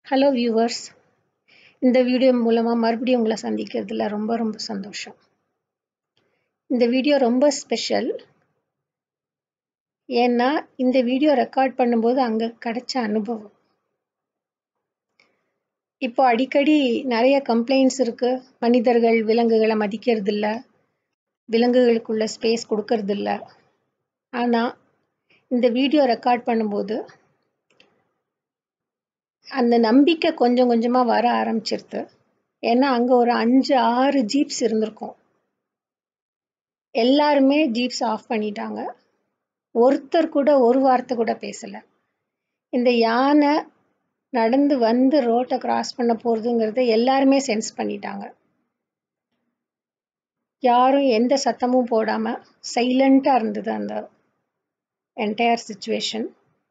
hello viewers இந்த video மூலமாக மறுபடியும் உங்களை சந்திக்கிறதுல ரொம்ப ரொம்ப சந்தோஷம் இந்த வீடியோ ரொம்ப ஸ்பெஷல் ஏன்னா இந்த வீடியோ ரெக்கார்ட் பண்ணும்போது அங்கே கிடைச்ச அனுபவம் இப்போ அடிக்கடி நிறைய கம்ப்ளைண்ட்ஸ் இருக்கு மனிதர்கள் விலங்குகளை மதிக்கிறது இல்ல விலங்குகளுக்குள்ள ஸ்பேஸ் கொடுக்கறது இல்ல ஆனால் இந்த வீடியோ ரெக்கார்ட் பண்ணும்போது அந்த நம்பிக்கை கொஞ்சம் கொஞ்சமாக வர ஆரம்பிச்சிருது ஏன்னா அங்கே ஒரு அஞ்சு ஆறு ஜீப்ஸ் இருந்திருக்கும் எல்லாருமே ஜீப்ஸ் ஆஃப் பண்ணிட்டாங்க ஒருத்தர் கூட ஒரு வார்த்தை கூட பேசலை இந்த யானை நடந்து வந்து ரோட்டை கிராஸ் பண்ண போகிறதுங்கிறத எல்லாருமே சென்ஸ் பண்ணிட்டாங்க யாரும் எந்த சத்தமும் போடாமல் சைலண்ட்டாக இருந்தது அந்த என்டையர் சுச்சுவேஷன்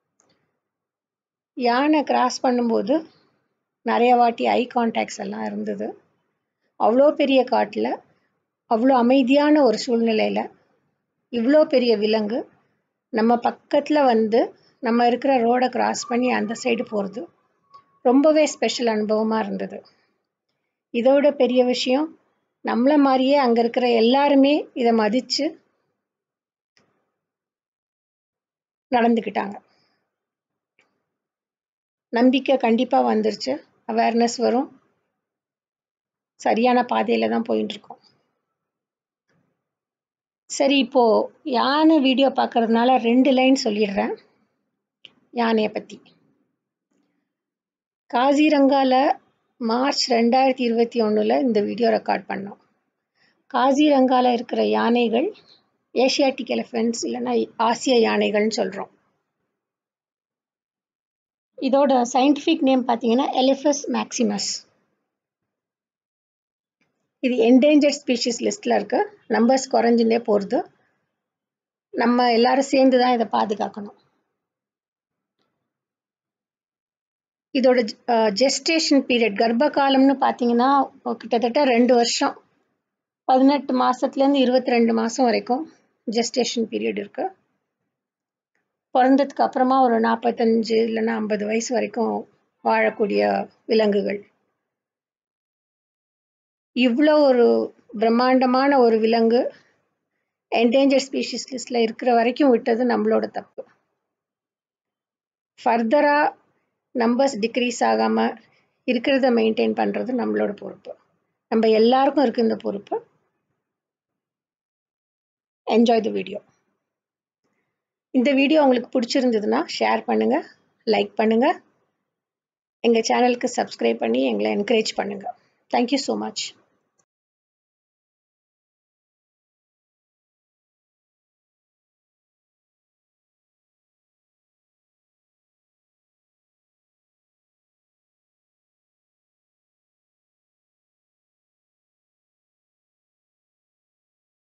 யானை கிராஸ் பண்ணும்போது நிறைய வாட்டி ஐ கான்டாக்ட்ஸ் எல்லாம் இருந்தது அவ்வளோ பெரிய காட்டில் அவ்வளோ அமைதியான ஒரு சூழ்நிலையில் இவ்வளோ பெரிய விலங்கு நம்ம பக்கத்தில் வந்து நம்ம இருக்கிற ரோடை கிராஸ் பண்ணி அந்த சைடு போகிறது ரொம்பவே ஸ்பெஷல் அனுபவமாக இருந்தது இதோட பெரிய விஷயம் நம்மளை மாதிரியே அங்கே இருக்கிற எல்லாருமே இதை மதித்து நடந்துக்கிட்டாங்க நம்பிக்கை கண்டிப்பாக வந்துருச்சு அவேர்னஸ் வரும் சரியான பாதையில் தான் போயிட்டு இருக்கோம் சரி இப்போ யானை வீடியோ பார்க்கறதுனால ரெண்டு லைன் சொல்லிடுறேன் யானையை பற்றி காசிரங்கால மார்ச் ரெண்டாயிரத்தி இருபத்தி ஒன்றில் இந்த வீடியோ ரெக்கார்ட் பண்ணோம் காசிரங்கால இருக்கிற யானைகள் ஏஷியாட்டிக் எலிஃபென்ட்ஸ் இல்லைன்னா ஆசிய யானைகள்னு சொல்கிறோம் இதோட சயின்டிஃபிக் நேம் பார்த்தீங்கன்னா எலிஃபஸ் மேக்சிமஸ் இது என்டேஞ்சர்ட் ஸ்பீஷிஸ் லிஸ்ட்டில் இருக்கு நம்பர்ஸ் குறைஞ்சுட்டே போகிறது நம்ம எல்லாரும் சேர்ந்து தான் இதை பாதுகாக்கணும் இதோட ஜெஸ்டேஷன் பீரியட் கர்ப்ப காலம்னு பார்த்தீங்கன்னா கிட்டத்தட்ட ரெண்டு வருஷம் பதினெட்டு மாதத்துலேருந்து இருபத்தி ரெண்டு மாதம் வரைக்கும் ஜெஸ்டேஷன் பீரியட் இருக்குது பிறந்ததுக்கு அப்புறமா ஒரு நாற்பத்தஞ்சு இல்லைன்னா ஐம்பது வயசு வரைக்கும் வாழக்கூடிய விலங்குகள் இவ்வளோ ஒரு பிரம்மாண்டமான ஒரு விலங்கு என்டேஞ்சர் ஸ்பீஷிஸ் லிஸ்டில் இருக்கிற வரைக்கும் விட்டது நம்மளோட தப்பு ஃபர்தராக நம்பர்ஸ் டிக்ரீஸ் ஆகாமல் இருக்கிறத மெயின்டைன் பண்ணுறது நம்மளோட பொறுப்பு நம்ம எல்லாருக்கும் இருக்குது இந்த பொறுப்பு என்ஜாய் த வீடியோ இந்த வீடியோ உங்களுக்கு பிடிச்சிருந்ததுன்னா ஷேர் பண்ணுங்கள் லைக் பண்ணுங்கள் எங்கள் சேனலுக்கு சப்ஸ்கிரைப் பண்ணி எங்களை என்கரேஜ் பண்ணுங்கள் தேங்க்யூ ஸோ மச்